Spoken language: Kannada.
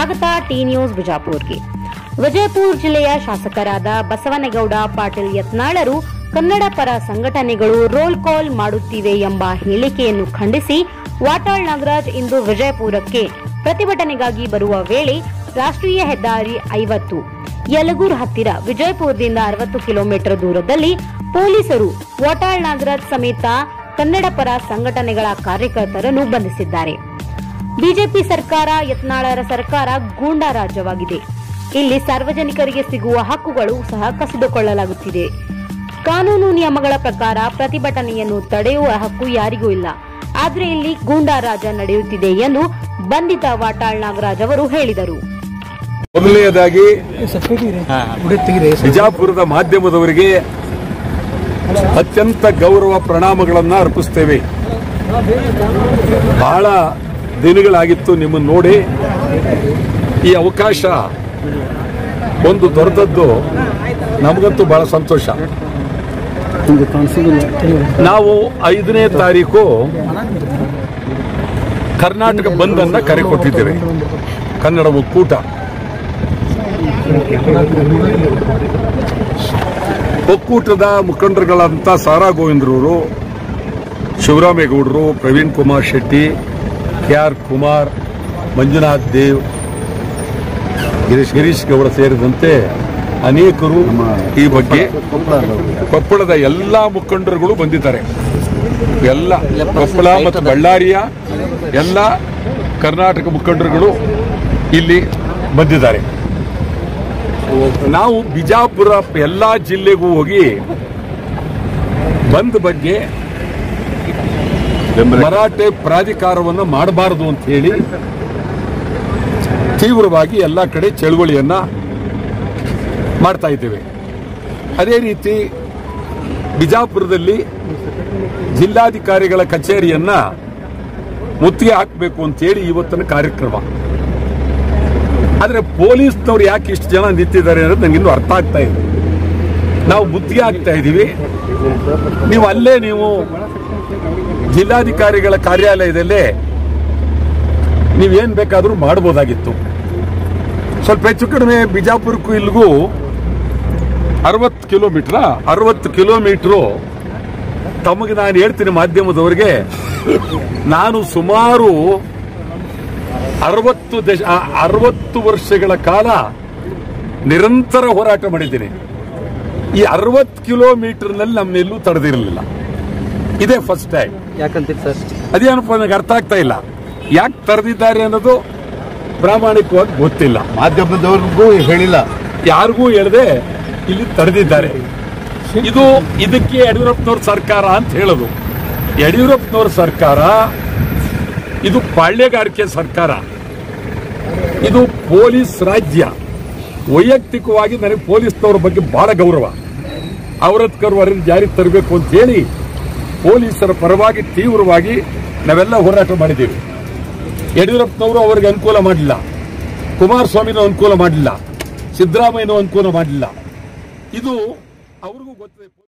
ಸ್ವಾಗತ ಟಿ ನ್ಯೂಸ್ ಬಿಜಾಪುರ್ಗೆ ವಿಜಯಪುರ ಜಿಲ್ಲೆಯ ಶಾಸಕರಾದ ಬಸವನಗೌಡ ಪಾಟೀಲ್ ಯತ್ನಾಳರು ಕನ್ನಡ ಪರ ಸಂಘಟನೆಗಳು ರೋಲ್ ಕಾಲ್ ಮಾಡುತ್ತಿವೆ ಎಂಬ ಹೇಳಿಕೆಯನ್ನು ಖಂಡಿಸಿ ವಾಟಾಳ್ ನಾಗರಾಜ್ ಇಂದು ವಿಜಯಪುರಕ್ಕೆ ಪ್ರತಿಭಟನೆಗಾಗಿ ಬರುವ ವೇಳೆ ರಾಷ್ಟ್ರೀಯ ಹೆದ್ದಾರಿ ಐವತ್ತು ಯಲಗೂರ್ ಹತ್ತಿರ ವಿಜಯಪುರದಿಂದ ಅರವತ್ತು ಕಿಲೋಮೀಟರ್ ದೂರದಲ್ಲಿ ಪೊಲೀಸರು ವಾಟಾಳ್ ನಾಗರಾಜ್ ಸಮೇತ ಕನ್ನಡ ಪರ ಸಂಘಟನೆಗಳ ಕಾರ್ಯಕರ್ತರನ್ನು ಬಂಧಿಸಿದ್ದಾರೆ ಬಿಜೆಪಿ ಸರ್ಕಾರ ಯತ್ನಾಳರ ಸರ್ಕಾರ ಗೂಂಡಾ ರಾಜ್ಯವಾಗಿದೆ ಇಲ್ಲಿ ಸಾರ್ವಜನಿಕರಿಗೆ ಸಿಗುವ ಹಕ್ಕುಗಳು ಸಹ ಕಸಿದುಕೊಳ್ಳಲಾಗುತ್ತಿದೆ ಕಾನೂನು ನಿಯಮಗಳ ಪ್ರಕಾರ ಪ್ರತಿಭಟನೆಯನ್ನು ತಡೆಯುವ ಹಕ್ಕು ಯಾರಿಗೂ ಇಲ್ಲ ಆದ್ರೆ ಇಲ್ಲಿ ಗೂಂಡಾ ರಾಜ ನಡೆಯುತ್ತಿದೆ ಎಂದು ಬಂಧಿತ ವಾಟಾಳ್ ನಾಗರಾಜ್ ಅವರು ಹೇಳಿದರು ಮೊದಲನೆಯದಾಗಿ ಬಿಜಾಪುರದ ಮಾಧ್ಯಮದವರಿಗೆ ಅತ್ಯಂತ ಗೌರವ ಪ್ರಣಾಮಗಳನ್ನು ಅರ್ಪಿಸ್ತೇವೆ ಬಹಳ ದಿನಗಳಾಗಿತ್ತು ನಿಮ್ಮನ್ನು ನೋಡಿ ಈ ಅವಕಾಶ ಒಂದು ದೊರೆತದ್ದು ನಮಗಂತೂ ಬಹಳ ಸಂತೋಷ ನಾವು ಐದನೇ ತಾರೀಕು ಕರ್ನಾಟಕ ಬಂದ್ ಅನ್ನ ಕರೆ ಕೊಟ್ಟಿದ್ದೇವೆ ಕನ್ನಡ ಒಕ್ಕೂಟ ಒಕ್ಕೂಟದ ಮುಖಂಡರುಗಳಂತ ಸಾರಾ ಗೋವಿಂದ್ರವರು ಶಿವರಾಮೇಗೌಡರು ಪ್ರವೀಣ್ ಕುಮಾರ್ ಶೆಟ್ಟಿ ಕೆ ಆರ್ ಕುಮಾರ್ ಮಂಜುನಾಥ್ ದೇವ್ ಗಿರೀಶ್ ಗಿರೀಶ್ ಗೌಡ ಸೇರಿದಂತೆ ಅನೇಕರು ಈ ಬಗ್ಗೆ ಕೊಪ್ಪಳದ ಎಲ್ಲಾ ಮುಖಂಡರುಗಳು ಬಂದಿದ್ದಾರೆ ಎಲ್ಲ ಕೊಪ್ಪಳ ಮತ್ತು ಬಳ್ಳಾರಿಯ ಎಲ್ಲ ಕರ್ನಾಟಕ ಮುಖಂಡರುಗಳು ಇಲ್ಲಿ ಬಂದಿದ್ದಾರೆ ನಾವು ಬಿಜಾಪುರ ಎಲ್ಲಾ ಜಿಲ್ಲೆಗೂ ಹೋಗಿ ಬಂದ್ ಬಗ್ಗೆ ಮರಾಠೆ ಪ್ರಾಧಿಕಾರವನ್ನು ಮಾಡಬಾರದು ಅಂತ ಹೇಳಿ ತೀವ್ರವಾಗಿ ಎಲ್ಲ ಕಡೆ ಚಳವಳಿಯನ್ನ ಮಾಡ್ತಾ ಇದ್ದೇವೆ ಅದೇ ರೀತಿ ಬಿಜಾಪುರದಲ್ಲಿ ಜಿಲ್ಲಾಧಿಕಾರಿಗಳ ಕಚೇರಿಯನ್ನ ಮುತ್ತಿಗೆ ಹಾಕಬೇಕು ಅಂತೇಳಿ ಇವತ್ತಿನ ಕಾರ್ಯಕ್ರಮ ಆದ್ರೆ ಪೊಲೀಸ್ನವ್ರು ಯಾಕೆ ಇಷ್ಟು ಜನ ನಿಂತಿದ್ದಾರೆ ಅನ್ನೋದು ನಂಗೆ ಇನ್ನೂ ಅರ್ಥ ಆಗ್ತಾ ಇದೆ ನಾವು ಮುತ್ತಿಗೆ ಹಾಕ್ತಾ ಇದ್ದೀವಿ ನೀವು ಅಲ್ಲೇ ನೀವು ಜಿಲ್ಲಾಧಿಕಾರಿಗಳ ಕಾರ್ಯಾಲಯದಲ್ಲೇ ನೀವೇನ್ ಬೇಕಾದರೂ ಮಾಡಬಹುದಾಗಿತ್ತು ಸ್ವಲ್ಪ ಹೆಚ್ಚು ಕಡಿಮೆ ಬಿಜಾಪುರಕ್ಕೂ ಇಲ್ಲಿಗೂ ಅರವತ್ತು ಕಿಲೋಮೀಟರ್ ಅರವತ್ತು ಕಿಲೋಮೀಟರು ತಮಗೆ ನಾನು ಹೇಳ್ತೀನಿ ಮಾಧ್ಯಮದವರಿಗೆ ನಾನು ಸುಮಾರು ಅರವತ್ತು ದಶ ಆ- ಅರವತ್ತು ವರ್ಷಗಳ ಕಾಲ ನಿರಂತರ ಹೋರಾಟ ಮಾಡಿದ್ದೀನಿ ಈ ಅರವತ್ತು ಕಿಲೋಮೀಟರ್ನಲ್ಲಿ ನಮ್ಮನ್ನೆಲ್ಲೂ ತಡೆದಿರಲಿಲ್ಲ ಇದೇ ಫಸ್ಟ್ ಟೈಮ್ ಯಾಕಂತೀರಿ ಸರ್ ಅದೇನಪ್ಪ ನನಗೆ ಅರ್ಥ ಆಗ್ತಾ ಇಲ್ಲ ಯಾಕೆ ತರೆದಿದ್ದಾರೆ ಅನ್ನೋದು ಪ್ರಾಮಾಣಿಕವಾಗಿ ಗೊತ್ತಿಲ್ಲ ಮಾಧ್ಯಮದವ್ರಿಗೂ ಹೇಳಿಲ್ಲ ಯಾರಿಗೂ ಹೇಳದೆ ಇಲ್ಲಿ ತಡೆದಿದ್ದಾರೆ ಇದು ಇದಕ್ಕೆ ಯಡಿಯೂರಪ್ಪನವ್ರ ಸರ್ಕಾರ ಅಂತ ಹೇಳೋದು ಯಡಿಯೂರಪ್ಪನವ್ರ ಸರ್ಕಾರ ಇದು ಪಾಳ್ಯಗಾರಿಕೆ ಸರ್ಕಾರ ಇದು ಪೊಲೀಸ್ ರಾಜ್ಯ ವೈಯಕ್ತಿಕವಾಗಿ ನನಗೆ ಪೊಲೀಸ್ನವ್ರ ಬಗ್ಗೆ ಬಹಳ ಗೌರವ ಅವರತ್ಕರ್ ವರದಿ ಜಾರಿಗೆ ತರಬೇಕು ಅಂತ ಹೇಳಿ ಪೊಲೀಸರ ಪರವಾಗಿ ತೀವ್ರವಾಗಿ ನಾವೆಲ್ಲ ಹೋರಾಟ ಮಾಡಿದ್ದೀವಿ ಯಡಿಯೂರಪ್ಪನವರು ಅವರಿಗೆ ಅನುಕೂಲ ಮಾಡಲಿಲ್ಲ ಕುಮಾರಸ್ವಾಮಿನೂ ಅನುಕೂಲ ಮಾಡಲಿಲ್ಲ ಸಿದ್ದರಾಮಯ್ಯನೂ ಅನುಕೂಲ ಮಾಡಲಿಲ್ಲ ಇದು ಅವ್ರಿಗೂ ಗೊತ್ತಿದೆ